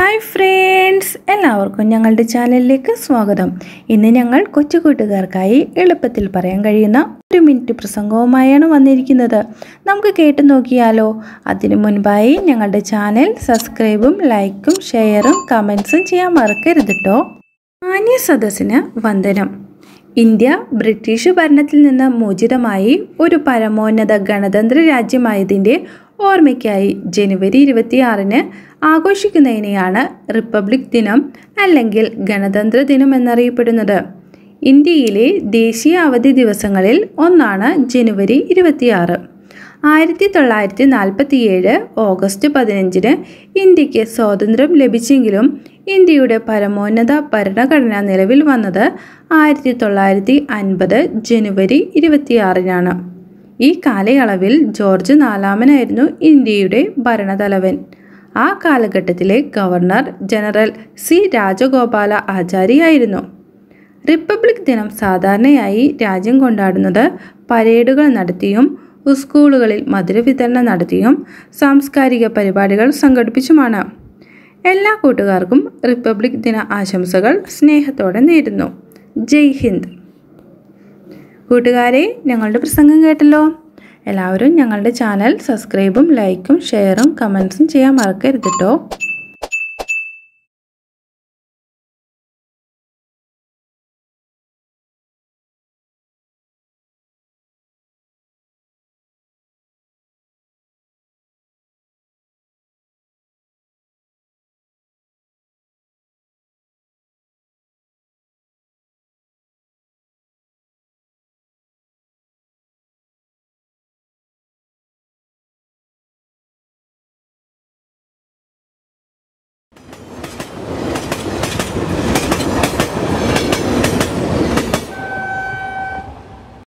hi friends എല്ലാവർക്കും ഞങ്ങളുടെ ചാനലിലേക്ക് സ്വാഗതം ഇന്ന് ഞങ്ങൾ കൊച്ചു കൂട്ടുകാർക്കായി എളുപ്പത്തിൽ പറയാൻ കഴിയുന്ന ഒരു മിനിറ്റ് പ്രസംഗവുമായാണ് വന്നിരിക്കുന്നത് നമുക്ക് കേട്ടു നോക്കിയാലോ അതിനു മുൻപായി ഞങ്ങളുടെ ചാനൽ സബ്സ്ക്രൈബും ലൈക്കും ഷെയറും കമൻസും ചെയ്യാൻ മറക്കരുത് കേട്ടോ മാന്യ സദസ്സിന് വന്ദനം ഇന്ത്യ ബ്രിട്ടീഷ് ഭരണത്തിൽ നിന്ന് മോചിതമായി ഒരു പരമോന്നത ഗണതന്ത്ര രാജ്യമായതിൻ്റെ ഓർമ്മയ്ക്കായി ജനുവരി ഇരുപത്തിയാറിന് ആഘോഷിക്കുന്നതിനെയാണ് റിപ്പബ്ലിക് ദിനം അല്ലെങ്കിൽ ഗണതന്ത്ര ദിനം എന്നറിയപ്പെടുന്നത് ഇന്ത്യയിലെ ദേശീയ അവധി ദിവസങ്ങളിൽ ഒന്നാണ് ജനുവരി ഇരുപത്തിയാറ് ആയിരത്തി തൊള്ളായിരത്തി നാൽപ്പത്തിയേഴ് ഓഗസ്റ്റ് പതിനഞ്ചിന് ഇന്ത്യക്ക് സ്വാതന്ത്ര്യം ലഭിച്ചെങ്കിലും ഇന്ത്യയുടെ പരമോന്നത ഭരണഘടന നിലവിൽ വന്നത് ആയിരത്തി തൊള്ളായിരത്തി അൻപത് ജനുവരി ഇരുപത്തിയാറിനാണ് ഈ കാലയളവിൽ ജോർജ് നാലാമനായിരുന്നു ഇന്ത്യയുടെ ഭരണതലവൻ ആ കാലഘട്ടത്തിലെ ഗവർണർ ജനറൽ സി രാജഗോപാല ആചാര്യായിരുന്നു റിപ്പബ്ലിക് ദിനം സാധാരണയായി രാജ്യം കൊണ്ടാടുന്നത് പരേഡുകൾ നടത്തിയും സ്കൂളുകളിൽ മധുരവിതരണം നടത്തിയും സാംസ്കാരിക പരിപാടികൾ സംഘടിപ്പിച്ചുമാണ് എല്ലാ കൂട്ടുകാർക്കും റിപ്പബ്ലിക് ദിന ആശംസകൾ സ്നേഹത്തോടെ നേരുന്നു ജയ് ഹിന്ദ് കൂട്ടുകാരെ ഞങ്ങളുടെ പ്രസംഗം കേട്ടല്ലോ എല്ലാവരും ഞങ്ങളുടെ ചാനൽ സബ്സ്ക്രൈബും ലൈക്കും ഷെയറും കമൻസും ചെയ്യാൻ മറക്കരുത് കേട്ടോ